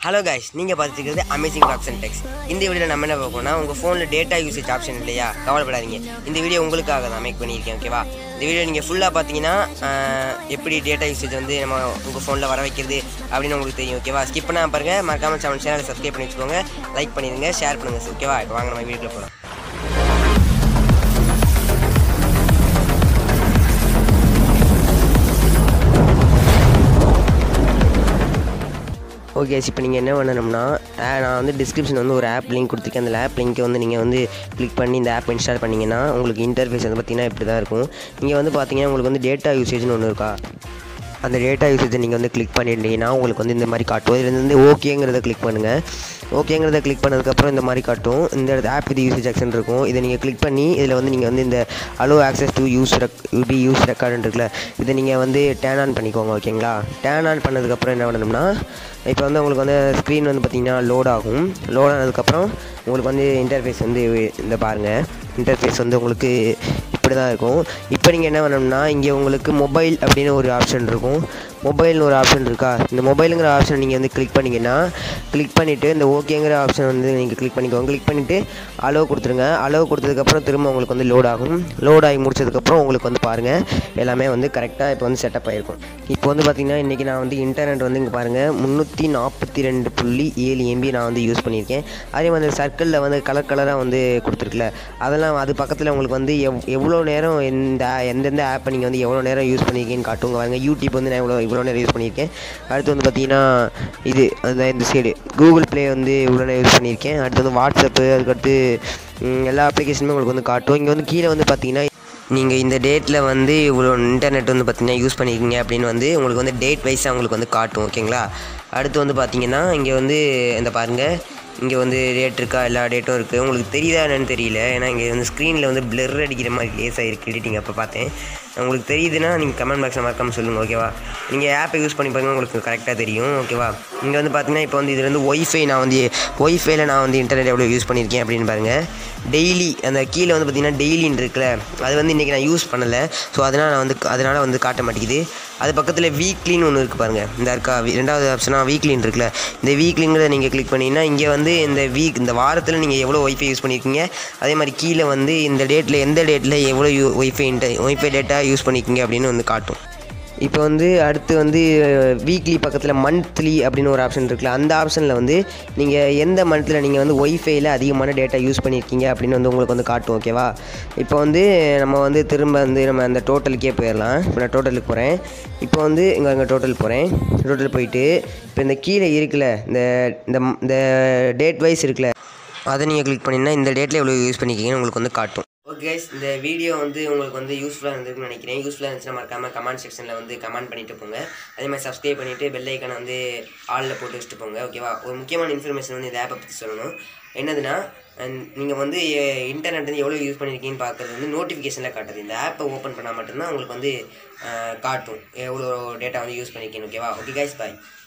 hello guys நீங்கள் பார்த்துருக்கிறது amazing talks and techs இந்த வீடியோவில் நம்ம என்ன பார்க்கணும்னா உங்கள் ஃபோனில் டேட்டா யூசேஜ் ஆப்ஷன் இல்லையா கவலைப்படாதீங்க இந்த வீடியோ உங்களுக்காக தான் மேக் பண்ணியிருக்கேன் ஓகேவா இந்த வீடியோ நீங்கள் ஃபுல்லாக பார்த்தீங்கன்னா ஆஹ், எப்படி டேட்டா யூசேஜ் வந்து நம்ம உங்கள் ஃபோனில் வர வைக்கிறது அப்படின்னு உங்களுக்கு தெரியும் ஓகேவா ஸ்கிப் பண்ணாம பாருங்கள் மறக்காமல் சேனல் சேனலை சப்ஸ்கிரைப் பண்ணி வச்சுக்கோங்க லைக் பண்ணிடுங்க ஷேர் பண்ணுங்கள் ஓகேவா இப்போ வாங்க நம்ம வீடியோக்குள்ள போகலாம் ஓகே இப்போ நீங்கள் என்ன பண்ணணும்னா ஆ- நான் வந்து டிஸ்கிரிப்ஷன் வந்து ஒரு ஆப் லிங்க் கொடுத்துருக்கேன் அந்த ஆப் லிங்க்கை வந்து நீங்கள் வந்து கிளிக் பண்ணி இந்த ஆப் இன்ஸ்டால் பண்ணிங்கன்னா உங்களுக்கு இன்டர்ஃபேஸ் வந்து பார்த்தீங்கன்னா இப்படி தான் இருக்கும் நீங்கள் வந்து பார்த்தீங்கன்னா உங்களுக்கு வந்து டேட்டா யூசேஜ்னு ஒன்று இருக்கா அந்த டேட்டா யூசேஜை நீங்கள் வந்து கிளிக் பண்ணிட்டீங்கன்னா உங்களுக்கு வந்து இந்த மாதிரி காட்டும் இதில் வந்து ஓகேங்கிறத கிளிக் பண்ணுங்கள் ஓகேங்கிறத கிளிக் பண்ணதுக்கப்புறம் இந்த மாதிரி காட்டும் இந்த ஆப் இது யூசேஜ் ஆக்ஷன் இருக்கும் இதை நீங்கள் கிளிக் பண்ணி இதில் வந்து நீங்கள் வந்து இந்த allow access to use rec B use ரெக்கார்டுன்னு இருக்குல்ல இதை நீங்கள் வந்து டேன் ஆன் பண்ணிக்கோங்க ஓகேங்களா டேன் ஆன் பண்ணதுக்கப்புறம் என்ன பண்ணணும்னா இப்போ வந்து உங்களுக்கு வந்து ஸ்க்ரீன் வந்து பார்த்திங்கன்னா லோட் ஆகும் லோட் ஆனதுக்கப்புறம் உங்களுக்கு வந்து இன்டர்ஃபேஸ் வந்து இந்த பாருங்கள் இன்டர்ஃபேஸ் வந்து உங்களுக்கு இப்படி தான் இருக்கும் இப்போ நீங்கள் என்ன பண்ணணும்னா இங்கே உங்களுக்கு மொபைல் அப்படின்னு ஒரு ஆப்ஷன் இருக்கும் மொபைல்னு ஒரு ஆப்ஷன் இருக்கா இந்த மொபைலுங்கிற ஆப்ஷன் நீங்கள் வந்து கிளிக் பண்ணிங்கன்னா கிளிக் பண்ணிவிட்டு இந்த ஓகேங்கிற ஆப்ஷன் வந்து நீங்கள் கிளிக் பண்ணிக்கோங்க கிளிக் பண்ணிவிட்டு அலோவ் கொடுத்துருங்க அலோவ் கொடுத்ததுக்கப்புறம் திரும்ப உங்களுக்கு வந்து லோட் ஆகும் லோட் ஆகி முடிச்சதுக்கப்புறம் உங்களுக்கு வந்து பாருங்கள் எல்லாமே வந்து கரெக்டாக இப்போ வந்து செட்டப் ஆகிருக்கும் இப்போ வந்து பார்த்திங்கன்னா இன்றைக்கி நான் வந்து இன்டர்நெட் வந்து இங்கே பாருங்கள் முந்நூற்றி நாற்பத்தி ரெண்டு புள்ளி ஏழு எம்பி நான் வந்து யூஸ் பண்ணியிருக்கேன் அதே மாதிரி சர்க்கிளில் வந்து கலர் கலராக வந்து கொடுத்துருக்குல அதெல்லாம் அது பக்கத்தில் உங்களுக்கு வந்து எவ் எவ்வளோ நேரம் எந்த எந்தெந்த ஆப்பை நீங்கள் வந்து எவ்வளோ நேரம் யூஸ் பண்ணியிருக்கீங்கன்னு காட்டுங்க பாருங்க யூடியூப் வந்து நான் இவ்வளோ இவ்வளோ நேரம் யூஸ் பண்ணியிருக்கேன் அடுத்து வந்து பார்த்தீங்கன்னா இது அந்த இந்த சைடு கூகுள் ப்ளே வந்து இவ்வளோ நேரம் யூஸ் பண்ணியிருக்கேன் அடுத்து வந்து வாட்ஸ்அப்பு அதுக்கடுத்து ம், எல்லா அப்ளிகேஷனுமே உங்களுக்கு வந்து காட்டும் இங்கே வந்து கீழே வந்து பார்த்தீங்கன்னா நீங்கள் இந்த டேட்டில் வந்து இவ்வளோ இன்டர்நெட் வந்து பார்த்தீங்கன்னா யூஸ் பண்ணியிருக்கீங்க அப்படின்னு வந்து உங்களுக்கு வந்து டேட் வைஸாக உங்களுக்கு வந்து காட்டும் ஓகேங்களா அடுத்து வந்து பார்த்தீங்கன்னா இங்கே வந்து இந்த பாருங்கள் இங்கே வந்து டேட் இருக்கா எல்லா டேட்டும் இருக்குது உங்களுக்கு தெரியுதா என்னன்னு தெரியல ஏன்னா இங்கே வந்து ஸ்க்ரீனில் வந்து பிளர் அடிக்கிற மாதிரி லேஸாக இருக்குது எடிட்டிங் அப்போ பார்த்தேன் உங்களுக்கு தெரியுதுன்னா நீங்கள் கமெண்ட் பாக்ஸில் மறக்காமல் சொல்லுங்கள் ஓகேவா நீங்கள் ஆப்பை யூஸ் பண்ணி பாருங்க உங்களுக்கு கரெக்டாக தெரியும் ஓகேவா இங்கே வந்து பார்த்தீங்கன்னா இப்போ வந்து இது வந்து ஒய்ஃபை நான் வந்து ஒய்ஃபைல நான் வந்து இன்டர்நெட் எவ்வளோ யூஸ் பண்ணியிருக்கேன் அப்படின்னு பாருங்கள் டெய்லி அந்த கீழே வந்து பார்த்தீங்கன்னா டெய்லின்னு இருக்குல்ல அது வந்து இன்றைக்கி நான் யூஸ் பண்ணலை ஸோ அதனால் நான் வந்து அதனால் வந்து காட்ட மாட்டேங்குது அது பக்கத்தில் வீக்லின்னு ஒன்று இருக்குது பாருங்கள் இந்த இருக்கா வி- ரெண்டாவது ஆப்ஷனாக வீக்லின்னு இருக்குல்ல இந்த வீக்லிங்கிறத நீங்கள் கிளிக் பண்ணிங்கன்னா இங்கே வந்து இந்த வீக் இந்த வாரத்தில் நீங்கள் எவ்வளோ ஒய்ஃபை யூஸ் பண்ணியிருக்கீங்க அதே மாதிரி கீழே வந்து இந்த டேட்டில் எந்த டேட்டில் எவ்வளோ you wifi wifi data use பண்ணியிருக்கீங்க அப்படின்னு வந்து காட்டும் இப்போ வந்து அடுத்து வந்து வீக்லி பக்கத்தில் மந்த்லி அப்படின்னு ஒரு ஆப்ஷன் இருக்குல்ல அந்த ஆப்ஷனில் வந்து நீங்கள் எந்த மந்த்தில் நீங்கள் வந்து ஒய்ஃபைல அதிகமான டேட்டா யூஸ் பண்ணியிருக்கீங்க அப்படின்னு வந்து உங்களுக்கு வந்து காட்டும் ஓகேவா இப்போ வந்து நம்ம வந்து திரும்ப வந்து நம்ம அந்த டோட்டலுக்கே போயிடலாம் இப்போ நான் டோட்டலுக்கு போகிறேன் இப்போ வந்து இங்கே அங்கே டோட்டல் போகிறேன் டோட்டல் போயிட்டு இப்போ இந்த கீழே இருக்குல்ல இந்த இந்த இந்த டேட் வைஸ் இருக்குல்ல அதை நீங்கள் கிளிக் பண்ணிங்கன்னா இந்த டேட்டில் எவ்வளோ யூஸ் பண்ணிக்கிங்கன்னு உங்களுக்கு வந்து காட்டும் ஓகே இந்த வீடியோ வந்து உங்களுக்கு வந்து யூஸ்ஃபுல்லாக இருந்திருக்குன்னு நினைக்கிறேன் யூஸ்ஃபுல்லாக இருந்துச்சுன்னா மறக்காமல் கமெண்ட் செக்ஷனில் வந்து கமெண்ட் பண்ணிட்டு போங்க அதே மாதிரி சப்ஸ்கிரைப் பண்ணிவிட்டு பெல் ஐக்கனை வந்து ஆளில் போட்டு வச்சுட்டு போங்க ஓகேவா ஒரு முக்கியமான இன்ஃபர்மேஷன் வந்து இந்த ஆப்பை பற்றி சொல்லணும் என்னதுன்னா நீங்கள் வந்து இன்டர்நெட் வந்து எவ்வளோ யூஸ் பண்ணியிருக்கீங்கன்னு பார்க்குறது வந்து நோட்டிஃபிகேஷனில் காட்டுது இந்த ஆப்பை ஓப்பன் பண்ணால் மட்டும்தான் உங்களுக்கு வந்து அஹ், காட்டும் எவ்வளோ டேட்டா வந்து யூஸ் பண்ணியிருக்கீங்க ஓகேவா ஓகே கைஸ் பாய்